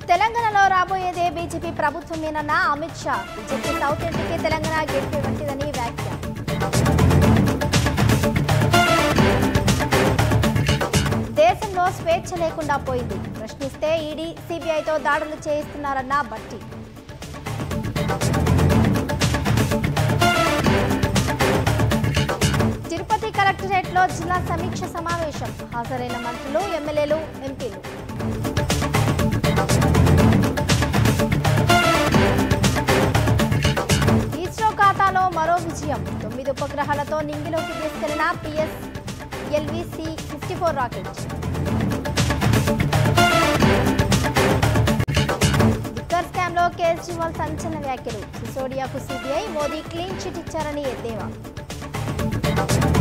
తెలంగాణలో రాబోయేదే బీజేపీ ప్రభుత్వమేనన్న అమిత్ షా బీజేపీ సౌత్ ఇంటికి తెలంగాణ గెలిపే వంటిదని వ్యాఖ్య దేశంలో స్వేచ్ఛ లేకుండా పోయింది ప్రశ్నిస్తే ఈడీ సిబిఐతో దాడులు చేయిస్తున్నారన్న బట్టి తిరుపతి కలెక్టరేట్లో జిల్లా సమీక్ష సమావేశం హాజరైన మంత్రులు ఎమ్మెల్యేలు ఎంపీలు ఇస్రో ఖాతాలో మరో విజయం తొమ్మిది ఉపగ్రహాలతో నింగిలోకి తీసుకెళ్లిన PS LVC fifty four rocket liquor scam లో కేజ్రీవాల్ సంచలన వ్యాఖ్యలు సిసోడియాకు సిబిఐ మోదీ క్లీన్ చిట్ ఇచ్చారని ఎద్దేవా